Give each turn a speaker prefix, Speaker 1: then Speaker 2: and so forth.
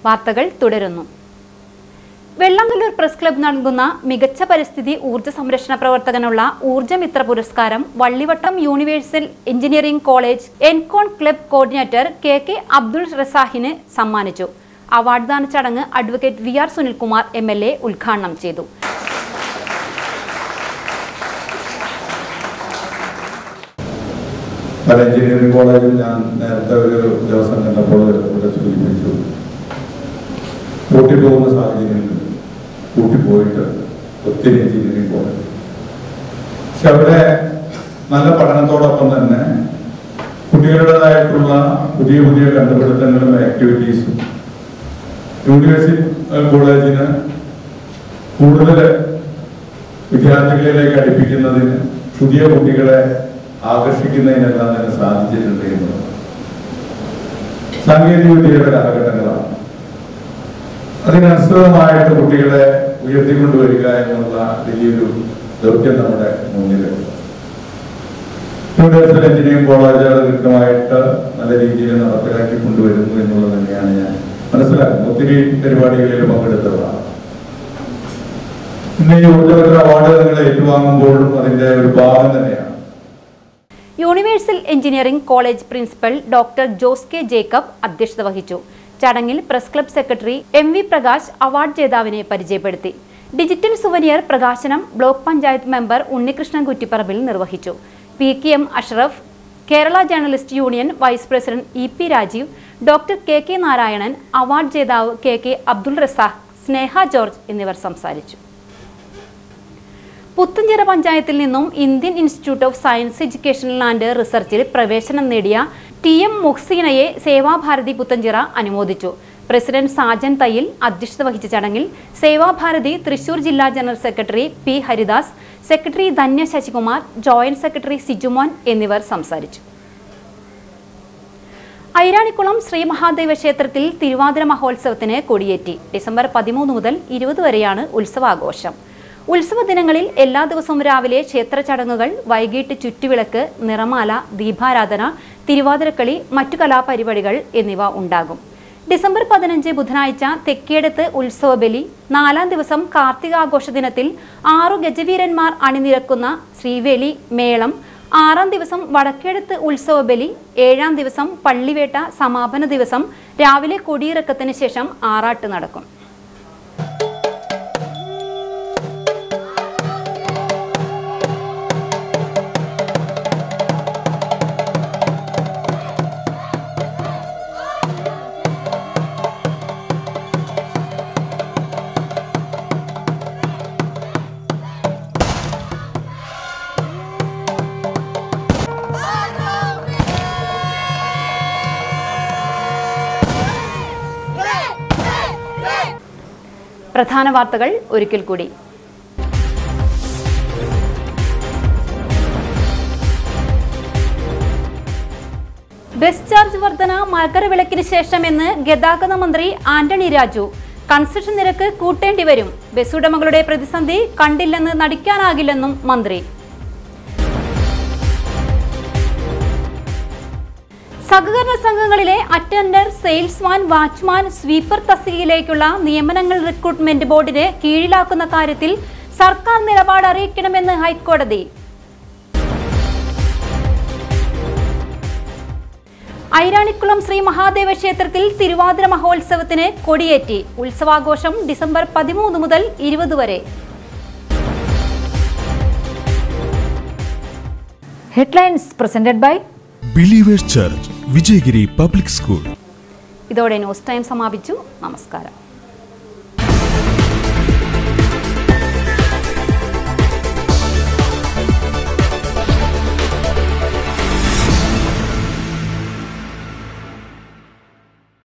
Speaker 1: വാർത്തകൾ തുടരുന്നു Vellangallur press club നൽകുന്ന മികച്ച പരിസ്ഥിതി ഊർജ്ജ സംരക്ഷണ പ്രവർത്തകനുള്ള ഊർജ്ജമിത്ര പുരസ്കാരം Vallivattam universal engineering college ENCON club coordinator K K Abdul റസാഹിന് സമ്മാനിച്ചു അവാർഡ് ദാന ചടങ്ങ് advocate V R Sunilkumar M L A ഉദ്ഘാടനം ചെയ്തു
Speaker 2: പല എഞ്ചിനീയറിംഗ് കോളേജിൽ ഞാൻ നേരത്തെ ഒരു ദിവസം കണ്ടപ്പോൾ ഇവിടെ സൂചിപ്പിച്ചു കൂട്ടിപ്പോകുന്ന സാഹചര്യങ്ങളുണ്ട് കൂട്ടിപ്പോയിട്ട് ഒത്തിരി എഞ്ചിനീയറിംഗ് കോളേജ് പക്ഷെ അവിടെ നല്ല പഠനത്തോടൊപ്പം തന്നെ കുട്ടികളുടേതായിട്ടുള്ള പുതിയ പുതിയ കണ്ടുപിടുത്തങ്ങളും ആക്ടിവിറ്റീസും യൂണിവേഴ്സിറ്റി കോളേജിന് കൂടുതൽ വിദ്യാർത്ഥികളിലേക്ക് അടുപ്പിക്കുന്നതിന് പുതിയ കുട്ടികളെ ആകർഷിക്കുന്നതിനെല്ലാം തന്നെ സാധിച്ചിട്ടുണ്ട് എന്നുള്ളത് സാങ്കേതിക വിദ്യയുടെ കാലഘട്ടങ്ങളാണ് അതിനനുസൃതമായിട്ട് കുട്ടികളെ ഉയർത്തിക്കൊണ്ടുവരിക എന്നുള്ള വലിയൊരു ദൗത്യം നമ്മുടെ മുന്നിലുണ്ട് യൂണിവേഴ്സൽ എഞ്ചിനീയറിംഗ് കോളേജുകൾ കൃത്യമായിട്ട് നല്ല രീതിയിൽ നടപ്പിലാക്കി കൊണ്ടുവരുന്നു എന്നുള്ളത് തന്നെയാണ് ഞാൻ മനസ്സിലാക്കുന്നത് ഒത്തിരി പരിപാടികളിൽ പങ്കെടുത്തതാണ് ഇന്ന് ഈ ഊർജ്ജപത്ര അവാർഡ് നിങ്ങൾ ഏറ്റുവാങ്ങുമ്പോഴും അതിന്റെ ഒരു ഭാഗം തന്നെയാണ്
Speaker 1: universal engineering college principal doctor Jose K Jacob അധ്യക്ഷത വഹിച്ചു ചടങ്ങിൽ press club secretary M V Prakash award ജേതാവിനെ പരിചയപ്പെടുത്തി ഡിജിറ്റൽ സുവനിയർ പ്രകാശനം ബ്ലോക്ക് പഞ്ചായത്ത് മെമ്പർ ഉണ്ണികൃഷ്ണൻ കുറ്റിപ്പറമ്പിൽ നിർവഹിച്ചു P K M Ashraf Kerala journalist union vice president E P Rajeev doctor K K Narayanan award ജേതാവ് K K Abdul Razak Sneha George എന്നിവർ സംസാരിച്ചു പുത്തഞ്ചിറ പഞ്ചായത്തിൽ നിന്നും Indian institute of science educational and റിസർച്ചിൽ പ്രവേശനം നേടിയ ടി എം മുഹ്സീനയെ സേവാഭാരതി പുത്തഞ്ചിറ അനുമോദിച്ചു പ്രസിഡന്റ് സാജൻ തയ്യിൽ അധ്യക്ഷത വഹിച്ച ചടങ്ങിൽ സേവാഭാരതി തൃശൂർ ജില്ലാ general secretary P Haridas secretary Dhanya Sasikumar joint secretary Sijumon എന്നിവർ സംസാരിച്ചു ഐരാണിക്കുളം ശ്രീ മഹാദേവ ക്ഷേത്രത്തിൽ തിരുവാതിര മഹോത്സവത്തിന് കൊടിയേറ്റി ഡിസംബർ പതിമൂന്ന് മുതൽ ഇരുപത് വരെയാണ് ഉത്സവാഘോഷം ഉത്സവ ദിനങ്ങളിൽ എല്ലാ ദിവസവും രാവിലെ ക്ഷേത്ര ചടങ്ങുകൾ വൈകിട്ട് ചുറ്റുവിളക്ക് നിറമാല ദീപാരാധന തിരുവാതിരക്കളി മറ്റു കലാപരിപാടികൾ എന്നിവ ഉണ്ടാകും ഡിസംബർ പതിനഞ്ച് ബുധനാഴ്ച തെക്കേടത്ത് ഉത്സവബലി നാലാം ദിവസം കാർത്തികാഘോഷ ദിനത്തിൽ ആറു ഗജവീരന്മാർ അണിനിരക്കുന്ന ശ്രീവേലി മേളം ആറാം ദിവസം വടക്കേടത്ത് ഉത്സവബലി ഏഴാം ദിവസം പള്ളിവേട്ട സമാപന ദിവസം രാവിലെ കൊടിയിറക്കത്തിന് ശേഷം ആറാട്ട് നടക്കും പ്രധാന വാർത്തകൾ ഒരിക്കൽ കൂടി ബസ് ചാർജ് വർധന മകരവിളക്കിന് ശേഷമെന്ന് ഗതാഗത മന്ത്രി ആന്റണി രാജു കൺസെഷൻ നിരക്ക് കൂട്ടേണ്ടി വരും ബസ് ഉടമകളുടെ പ്രതിസന്ധി കണ്ടില്ലെന്ന് നടിക്കാനാകില്ലെന്നും മന്ത്രി സഹകരണ സംഘങ്ങളിലെ അറ്റൻഡർ സെയിൽസ്മാൻ വാച്ച്മാൻ സ്വീപ്പർ തസ്തികയിലേക്കുള്ള നിയമനങ്ങൾ റിക്രൂട്ട്മെന്റ് ബോർഡിന് കീഴിലാക്കുന്ന കാര്യത്തിൽ സർക്കാർ നിലപാട് അറിയിക്കണമെന്ന് ഹൈക്കോടതി ഐരാണിക്കുളം ശ്രീ മഹാദേവ ക്ഷേത്രത്തിൽ തിരുവാതിര മഹോത്സവത്തിന് കൊടിയേറ്റി ഉത്സവാഘോഷം ഡിസംബർ പതിമൂന്ന് മുതൽ ഇരുപത് വരെ
Speaker 3: Headlines presented by
Speaker 4: believers church Vijayagiri public school
Speaker 1: ഇതോടെ ന്യൂസ് ടൈം സമാപിച്ചു നമസ്കാരം